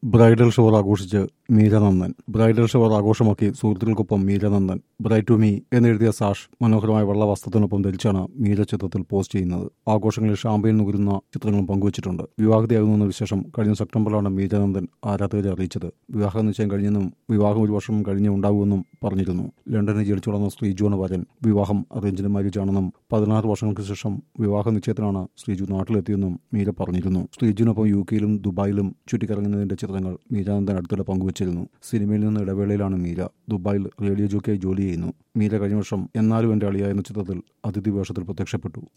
bridal shower ആഘോഷിച്ച് Meera Nandan bridal shower ആഘോഷമാക്കി സുഹൃത്തുക്കൾക്കൊപ്പം മീരനന്ദൻ ബ്രൈഡ് ടു മീ എന്നെഴുതിയ സാഷ് മനോഹരമായ വെള്ള വസ്ത്രത്തിനൊപ്പം ധരിച്ചാണ് മീര ചിത്രത്തിൽ പോസ്റ്റ് ചെയ്യുന്നത് ആഘോഷങ്ങളിൽ ഷാമ്പയിൻ നുകരുന്ന ചിത്രങ്ങളും പങ്കുവച്ചിട്ടുണ്ട് വിവാഹിതയാകുന്ന വിശേഷം കഴിഞ്ഞ സെപ്റ്റംബറിലാണ് മീരനന്ദൻ ആരാധകരെ അറിയിച്ചത് വിവാഹ നിശ്ചയം കഴിഞ്ഞെന്നും വിവാഹം ഒരു വർഷം കഴിഞ്ഞേ ഉണ്ടാകുമെന്നും പറഞ്ഞിരുന്നു ലണ്ടനിൽ ജനിച്ചു വളർന്ന ശ്രീജുവാണ് വരൻ വിവാഹം അറേഞ്ച്ഡ് മാരേജ് ആണെന്നും പതിനാറ് വർഷങ്ങൾക്ക് ശേഷം വിവാഹ നിശ്ചയത്തിനാണ് ശ്രീജു നാട്ടിലെത്തിയെന്നും മീര പറഞ്ഞിരുന്നു ശ്രീജുവിനൊപ്പം യു കെയിലും ദുബായിലും ചുറ്റിക്കറങ്ങുന്നതിന്റെ ചിത്രങ്ങൾ മീരാനന്ദൻ അടുത്തിടെ പങ്കുവച്ചിരുന്നു സിനിമയിൽ നിന്ന് ഇടവേളയിലാണ് മീര ദുബായിൽ റേഡിയോ ജോക്കിയായി ജോലി ചെയ്യുന്നു മീര കഴിഞ്ഞ വർഷം എന്നാലും എന്റെ അളിയ എന്ന ചിത്രത്തിൽ അതിഥി വേഷത്തിൽ പ്രത്യക്ഷപ്പെട്ടു